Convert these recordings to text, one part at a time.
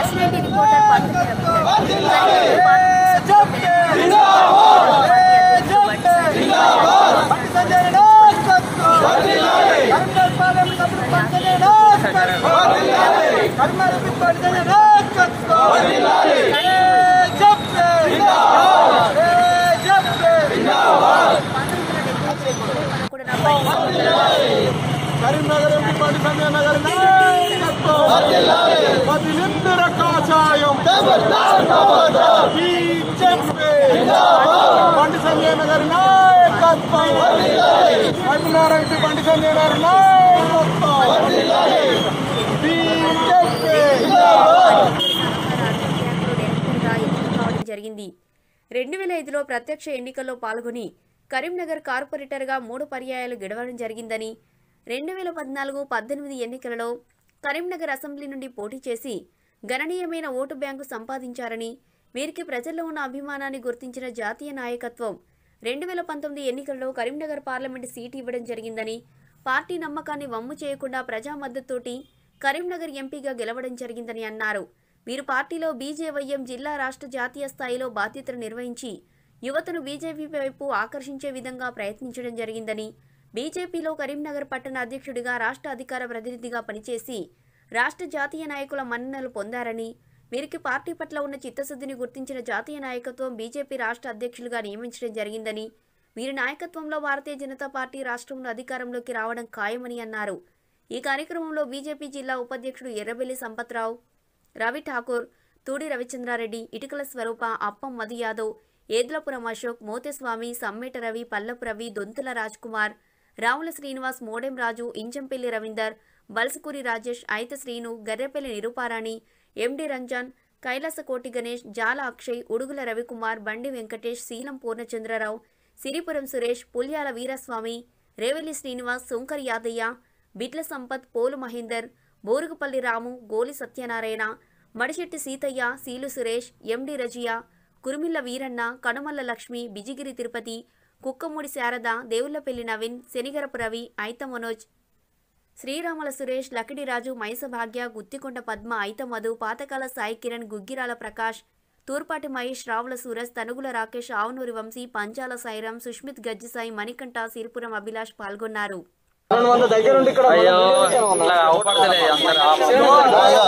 personality reporter పంతులు రవీందర్ కూడా నా Karimnagar MP బండి సంజయ్ నగర్ నాయకత్వం పదిలిందుల కాషాయం బీజేపీ బండి సంజయ్ నగర్ నాయకత్వం కరీంనగర్ ఎంపీ బండి సంజయ్ నగర్ నాయకత్వం బీజేపీ ఎన్నికలుగా ఎన్నిక కావడం జరిగింది రెండు వేల ఐదులో ప్రత్యక్ష ఎన్నికల్లో పాల్గొని కరీంనగర్ కార్పొరేటర్గా మూడు పర్యాయాలు గెలవడం జరిగిందని రెండు వేల పద్నాలుగు పద్దెనిమిది ఎన్నికలలో కరీంనగర్ అసెంబ్లీ నుండి పోటీ చేసి గణనీయమైన ఓటు బ్యాంకు సంపాదించారని వీరికి ప్రజల్లో ఉన్న అభిమానాన్ని గుర్తించిన జాతీయ నాయకత్వం రెండు వేల పంతొమ్మిది ఎన్నికల్లో కరీంనగర్ పార్లమెంటు సీటు ఇవ్వడం జరిగిందని పార్టీ నమ్మకాన్ని వమ్ము చేయకుండా ప్రజా మద్దతుతోటి కరీంనగర్ ఎంపీగా గెలవడం జరిగిందని అన్నారు వీరు పార్టీలో బీజేవైఎం జిల్లా రాష్ట్ర జాతీయ స్థాయిలో బాధ్యతలు నిర్వహించి యువతను బీజేపీ వైపు ఆకర్షించే విధంగా ప్రయత్నించడం జరిగిందని బీజేపీలో కరీంనగర్ పట్టణ అధ్యక్షుడిగా రాష్ట్ర అధికార ప్రతినిధిగా పనిచేసి రాష్ట్ర జాతీయ నాయకుల మన్ననలు పొందారని వీరికి పార్టీ పట్ల ఉన్న చిత్తశుద్ధిని గుర్తించిన జాతీయ నాయకత్వం బీజేపీ రాష్ట్ర అధ్యక్షులుగా నియమించడం జరిగిందని వీరి నాయకత్వంలో భారతీయ జనతా పార్టీ రాష్ట్రంలో అధికారంలోకి రావడం ఖాయమని అన్నారు ఈ కార్యక్రమంలో బీజేపీ జిల్లా ఉపాధ్యక్షుడు ఎర్రబెల్లి సంపత్రావు రవి ఠాకూర్ తూడి రవిచంద్రారెడ్డి ఇటుకల స్వరూప అప్పం మధు యాదవ్ ఏద్లపురం అశోక్ మోతేస్వామి సమ్మేట రవి పల్లపు రవి దొంతుల రాజ్ కుమార్ రావుల శ్రీనివాస్ మోడెం రాజు ఇంజంపల్లి రవీందర్ బల్సుకూరి రాజేష్ ఐత శ్రీను గర్రెపల్లి నిరుపారాణి ఎండి రంజాన్ కైలాసకోటి గణేష్ జాల అక్షయ్ ఉడుగుల రవికుమార్ బండి వెంకటేష్ శీలం పూర్ణచంద్రరావు సిరిపురం సురేష్ పుల్యాల వీరస్వామి రేవెల్లి శ్రీనివాస్ శంకర్ యాదయ్య బిట్ల సంపత్ పోలు మహేందర్ బోరుగుపల్లి రాము గోలి సత్యనారాయణ మడిశెట్టి సీతయ్య సీలు సురేష్ ఎండి రజియా కురుమిల్ల వీరన్న కనుమల్ల లక్ష్మి బిజిగిరి తిరుపతి కుక్కమూడి శారద దేవుళ్లపల్లి నవీన్ శనిగరపు రవి ఐత మనోజ్ శ్రీరాముల సురేష్ లకిడిరాజు మైసభాగ్య గుత్తికొండ పద్మ ఐత మధు పాతకాల సాయి కిరణ్ గుగ్గిరాల ప్రకాష్ తూర్పాటి మహేష్ రావుల సూరజ్ తనుగుల రాకేష్ ఆవునూరి వంశీ పంచాల సాయిరాం సుష్మిత్ గజ్జిసాయి మణికంఠ సిరిపురం అభిలాష్ పాల్గొన్నారు అయ్యో ఇట్లా అవపడతలే అందరు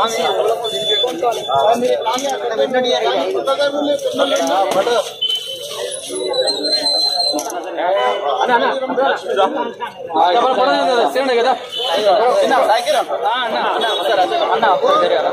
సేవండి కదా అన్న అన్న అన్న ఒకసారి కదా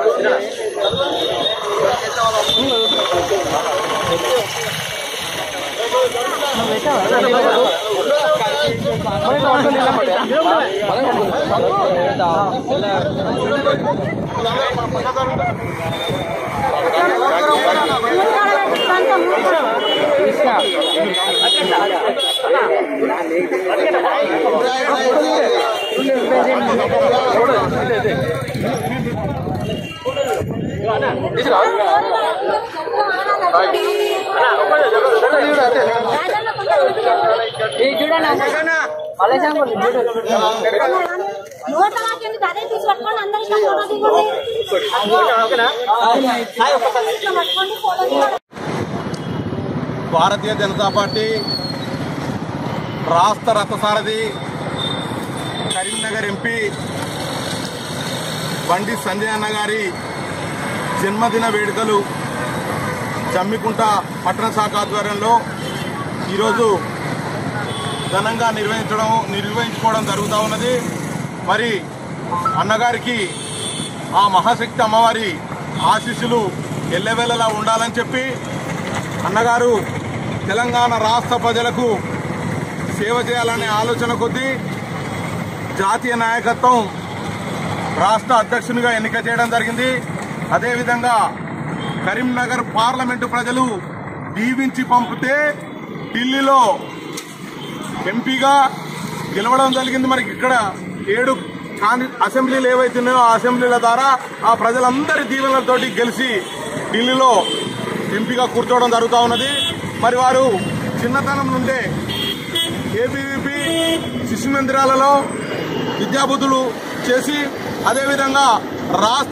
నోట్ల వాక్యం అదే తీసి పట్టుకోండి అందరికీ ఫోటో దిగండి ఇట్లా పట్టుకోండి ఫోటో దిగండి భారతీయ జనతా పార్టీ రాష్ట్ర రథసారథి కరీంనగర్ ఎంపీ బండి సంజయ్ అన్న గారి జన్మదిన వేడుకలు జమ్మికుంట పట్టణ శాఖ ఆధ్వర్యంలో ఈరోజు ఘనంగా నిర్వహించడం నిర్వహించుకోవడం జరుగుతూ ఉన్నది మరి అన్నగారికి ఆ మహాశక్తి అమ్మవారి ఆశీస్సులు ఎల్లవేళలా ఉండాలని చెప్పి అన్నగారు తెలంగాణ రాష్ట్ర ప్రజలకు సేవ చేయాలనే ఆలోచన కొద్దీ జాతీయ నాయకత్వం రాష్ట్ర అధ్యక్షునిగా ఎన్నిక చేయడం జరిగింది అదేవిధంగా కరీంనగర్ పార్లమెంటు ప్రజలు దీవించి పంపితే ఢిల్లీలో ఎంపీగా గెలవడం జరిగింది మరి ఇక్కడ ఏడు కాని అసెంబ్లీలు ఏవైతున్నాయో ఆ అసెంబ్లీల ద్వారా ఆ ప్రజలందరి దీవెనలతోటి గెలిచి ఢిల్లీలో ఎంపీగా కూర్చోవడం జరుగుతూ ఉన్నది మరి వారు చిన్నతనం నుండే ఏబీవీపీ శిశు మందిరాలలో విద్యాబుద్ధులు చేసి అదేవిధంగా రాష్ట్ర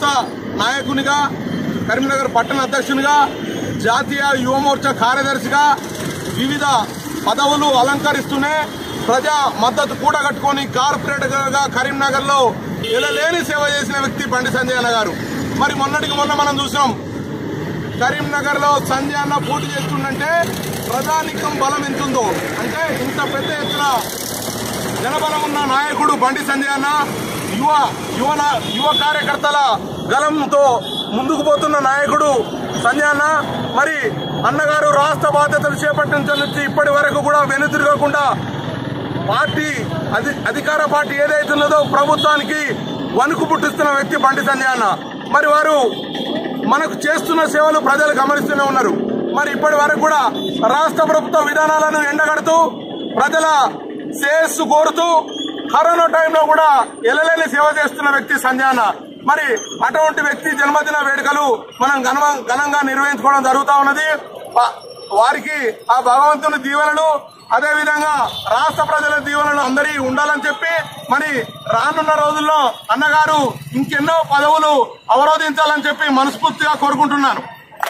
నాయకునిగా కరీంనగర్ పట్టణ అధ్యక్షునిగా జాతీయ యువమోర్చా కార్యదర్శిగా వివిధ పదవులు అలంకరిస్తూనే ప్రజా మద్దతు కూడగట్టుకొని కార్పొరేటర్గా కరీంనగర్ లో ఎలలేని సేవ చేసిన వ్యక్తి బండి సంజయ్ అన్న గారు మరి మొన్నటికి మొన్న మనం చూసాం కరీంనగర్ లో సంజయ్ అన్న పోటీ చేస్తుందంటే ప్రధానికం బలం ఎంతుందో అంటే ఇంత పెద్ద ఎత్తున జనబలం ఉన్న నాయకుడు బండి సంజయ్ అన్న యువ యువ నా- యువ కార్యకర్తల గలంతో ముందుకు పోతున్న నాయకుడు సంజయ్ అన్న మరి అన్నగారు రాష్ట్ర బాధ్యతలు చేపట్టిన నుంచి ఇప్పటి వరకు కూడా వెనుతిరగకుండా పార్టీ అధి అధికార పార్టీ ఏదైతున్నదో ప్రభుత్వానికి వణుకు పుట్టిస్తున్న వ్యక్తి బండి సంజయ్ అన్న మరి వారు మనకు చేస్తున్న సేవలు ప్రజలు గమనిస్తూనే ఉన్నారు మరి ఇప్పటి వరకు కూడా రాష్ట్ర ప్రభుత్వ విధానాలను ఎండగడుతూ ప్రజల శ్రేయస్సు కోరుతూ కరోనా టైంలో కూడా ఎలలేని సేవ చేస్తున్న వ్యక్తి సంజయ్ అన్న మరి అటువంటి వ్యక్తి జన్మదిన వేడుకలు మనం ఘన- ఘనంగా నిర్వహించుకోవడం జరుగుతా ఉన్నది వా- వారికి ఆ భగవంతుని దీవెనలు అదే విధంగా రాష్ట్ర ప్రజల దీవెనలు అందరి ఉండాలని చెప్పి మరి రానున్న రోజుల్లో అన్నగారు ఇంకెన్నో పదవులు అవరోధించాలని చెప్పి మనస్ఫూర్తిగా కోరుకుంటున్నాను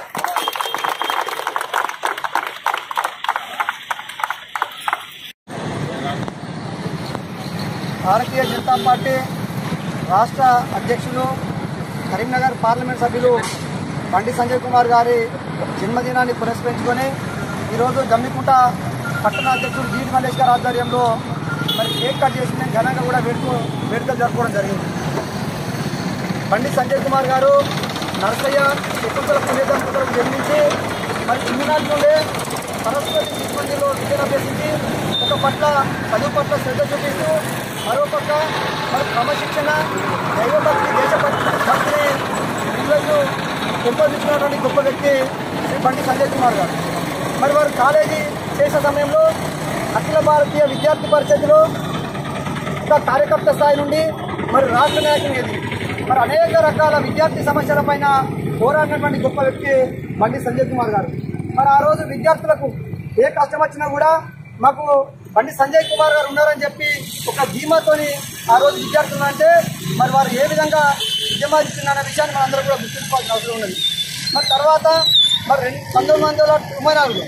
భారతీయ జనతా పార్టీ రాష్ట్ర అధ్యక్షులు కరీంనగర్ పార్లమెంట్ సభ్యులు బండి సంజయ్ కుమార్ గారి జన్మదినాన్ని పురస్కరించుకొని ఈరోజు జమ్మికుంట పట్టణ అధ్యక్షుడు జీడి మల్లేష్ గారి ఆధ్వర్యంలో మరి కేక్ కట్ చేసి మేము ఘనంగా కూడా వేడుక వేడుకలు జరుపుకోవడం జరిగింది బండి సంజయ్ కుమార్ గారు నరసయ్య శకుంతల పుణ్యదంపతులకు జన్మించి మరి చిన్ననాటి నుండే సరస్వతి శిశు మందిర్లో విద్యను అభ్యసించి ఒక పట్ల చదువు పట్ల శ్రద్ధ చూపిస్తూ మరో పట్ల మరి క్రమశిక్షణ దైవభక్తి దేశభక్తి భక్తిని ఈరోజు పెంపొందించినటువంటి గొప్ప వ్యక్తి శ్రీ బండి సంజయ్ కుమార్ గారు మరి వారు కాలేజీ చేసే సమయంలో అఖిల భారతీయ విద్యార్థి పరిషత్తులో ఒక కార్యకర్త స్థాయి నుండి మరి రాష్ట్ర నాయకుని ఎదిగి మరి అనేక రకాల విద్యార్థి సమస్యల పైన పోరాడినటువంటి గొప్ప వ్యక్తి బండి సంజయ్ కుమార్ గారు మరి ఆ రోజు విద్యార్థులకు ఏ కష్టం వచ్చినా కూడా మాకు బండి సంజయ్ కుమార్ గారు ఉన్నారని చెప్పి ఒక ధీమాతోని ఆ రోజు విద్యార్థులు అంటే మరి వారు ఏ విధంగా ఉద్యమాదిస్తున్న విషయాన్ని మనందరం కూడా గుర్తుంచుకోవాల్సిన అవసరం ఉన్నది మరి తర్వాత మరి రెండు పంతొమ్మిది వందల తొంభై నాలుగులో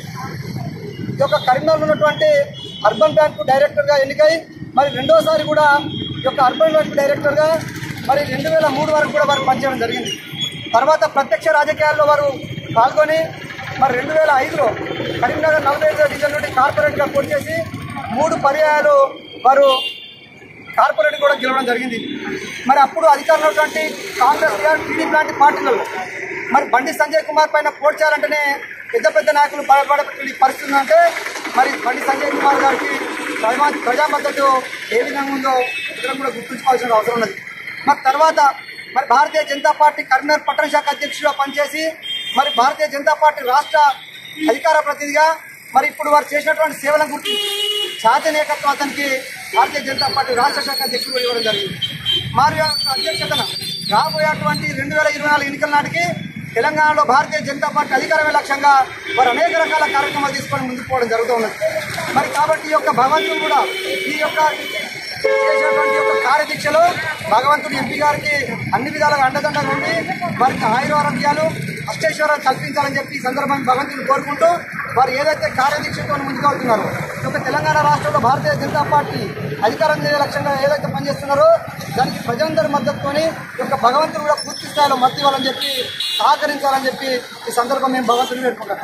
ఈ యొక్క కరీంనగర్లో ఉన్నటువంటి అర్బన్ బ్యాంకు డైరెక్టర్గా ఎన్నికై మరి రెండోసారి కూడా ఈ యొక్క అర్బన్ బ్యాంకు డైరెక్టర్గా మరి రెండు వేల మూడు వరకు కూడా వారు పనిచేయడం జరిగింది తర్వాత ప్రత్యక్ష రాజకీయాల్లో వారు పాల్గొని మరి రెండు వేల ఐదులో కరీంనగర్ నలభై ఐదో డివిజన్ నుండి కార్పొరేట్గా పోటీ చేసి మూడు పర్యాయాలు వారు కార్పొరేట్ కూడా గెలవడం జరిగింది మరి అప్పుడు అధికారంలో ఉన్నటువంటి కాంగ్రెస్ టీడీపీ లాంటి పార్టీలలో మరి బండి సంజయ్ కుమార్ పైన పోటీ చేయాలంటేనే పెద్ద పెద్ద నాయకులు భయపడే పరిస్థితి ఉందంటే మరి బండి సంజయ్ కుమార్ గారికి ప్రజా ప్రజా మద్దతు ఏ విధంగా ఉందో ఇద్దరం కూడా గుర్తుంచుకోవాల్సిన అవసరం ఉన్నది మరి తర్వాత మరి భారతీయ జనతా పార్టీ కరీంనగర్ పట్టణ శాఖ అధ్యక్షుడిగా పనిచేసి మరి భారతీయ జనతా పార్టీ రాష్ట్ర అధికార ప్రతినిధిగా మరి ఇప్పుడు వారు చేసినటువంటి సేవలను గుర్తి చాతనీయకత్వం అతనికి భారతీయ జనతా పార్టీ రాష్ట్ర శాఖ అధ్యక్షుడు ఇవ్వడం జరిగింది మరి యొక్క అధ్యక్షతన రాబోయేటువంటి రెండు వేల ఇరవై నాలుగు ఎన్నికల నాటికి తెలంగాణలో భారతీయ జనతా పార్టీ అధికారమే లక్ష్యంగా వారు అనేక రకాల కార్యక్రమాలు తీసుకొని ముందుకు పోవడం జరుగుతూ ఉన్నది మరి కాబట్టి ఈ యొక్క భగవంతుడు కూడా ఈ యొక్క చేసినటువంటి యొక్క కార్యదీక్షలో భగవంతుడు ఎంపీ గారికి అన్ని విధాలుగా అండదండగా ఉండి వారికి ఆయురారోగ్యాలు అష్టైశ్వర్యాలు కల్పించాలని చెప్పి ఈ సందర్భంగా భగవంతుని కోరుకుంటూ వారు ఏదైతే కార్యదీక్షతో ముందుకు వెళ్తున్నారో ఈ యొక్క తెలంగాణ రాష్ట్రంలో భారతీయ జనతా పార్టీ అధికారం చేసే లక్ష్యంగా ఏదైతే పనిచేస్తున్నారో దానికి ప్రజలందరి మద్దతుతోని ఈ యొక్క భగవంతుడు కూడా పూర్తి స్థాయిలో మద్దతు ఇవ్వాలని చెప్పి సహకరించాలని చెప్పి ఈ సందర్భం మేము భగవంతుని వేడుకుంటాం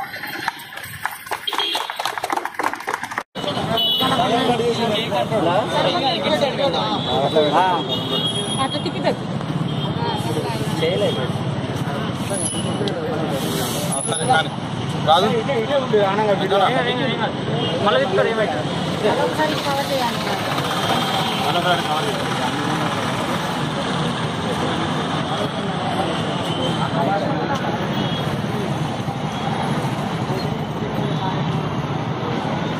రాదు ఒకసారి కవర్ చేయాలి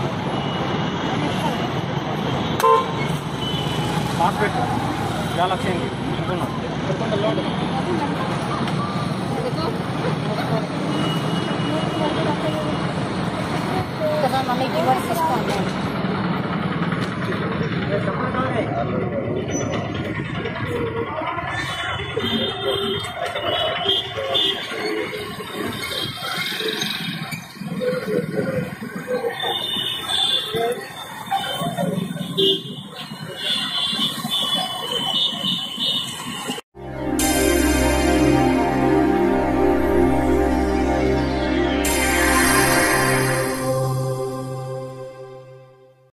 మార్కెట్ చాలా